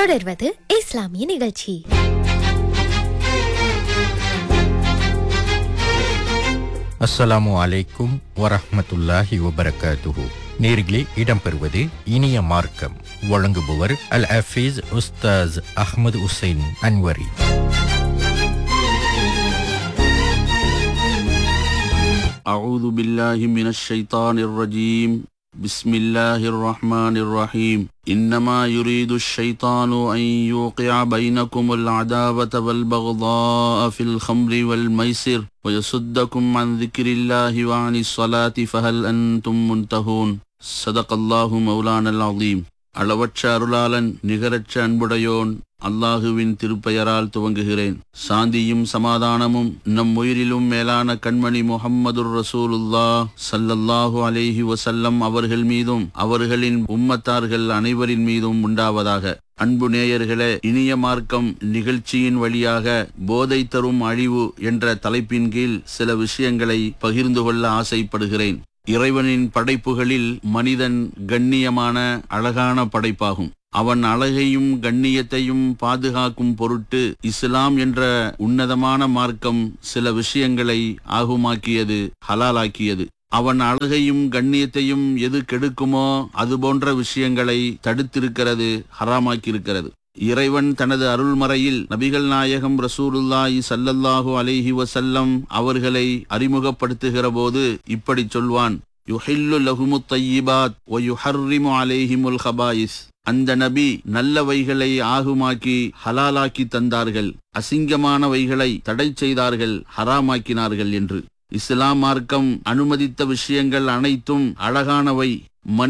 தொடர்வது இஸ்லாமிய நிகழ்ச்சி அஸ்ஸலாமு அலைக்கும் வரஹ்மத்துல்லாஹி வபரகாத்துஹு நேர்களே இடம்பெறுவது இனிய மார்க்கம் வழங்குபவர் அல் ஹஃபீஸ் உஸ்தாஸ் அஹ்மது உசைன் அன்வரி أعوذ بالله من الشيطان الرجيم بسم الله الرحمن الرحيم إنما يريد الشيطان أن يوقع بينكم العداوة والبغضاء في الخمر والميسر ويصدكم عن ذكر الله وعن الصلاة فهل أنتم منتهون صدق الله مولانا العظيم அளவற்ற அருளாளன் நிகரற்ற அன்புடையோன் அல்லாஹுவின் திருப்பெயரால் துவங்குகிறேன் சாந்தியும் சமாதானமும் நம் உயிரிலும் மேலான கண்மணி முஹம்மதுர் ரசூலுல்லா சல்லல்லாஹு அலைஹி வசல்லம் அவர்கள் மீதும் அவர்களின் உம்மத்தார்கள் அனைவரின் மீதும் உண்டாவதாக அன்பு நேயர்களே இனிய மார்க்கம் நிகழ்ச்சியின் வழியாக போதை தரும் அழிவு என்ற தலைப்பின் கீழ் சில விஷயங்களை பகிர்ந்து கொள்ள ஆசைப்படுகிறேன் இறைவனின் படைப்புகளில் மனிதன் கண்ணியமான அழகான படைப்பாகும் அவன் அழகையும் கண்ணியத்தையும் பாதுகாக்கும் பொருட்டு இஸ்லாம் என்ற உன்னதமான மார்க்கம் சில விஷயங்களை ஆகுமாக்கியது ஹலாலாக்கியது அவன் அழகையும் கண்ணியத்தையும் எது கெடுக்குமோ அது போன்ற விஷயங்களை தடுத்திருக்கிறது ஹராமாக்கியிருக்கிறது இறைவன் தனது அருள்மறையில் நபிகள் நாயகம் ரசூலுல்லாஹி சல்லல்லாஹு அலைஹி வசல்லம் அவர்களை அறிமுகப்படுத்துகிற போது இப்படி சொல்வான் யுஹில்லு லஹுமு தையிபாத் ஒ யுஹர்ரிமு அலைஹிமுல் ஹபாயிஸ் அந்த நபி நல்லவைகளை ஆகுமாக்கி ஹலாலாக்கி தந்தார்கள் அசிங்கமானவைகளை தடை செய்தார்கள் ஹராமாக்கினார்கள் என்று இஸ்லாம் மார்க்கம் அனுமதித்த விஷயங்கள் அனைத்தும் அழகானவை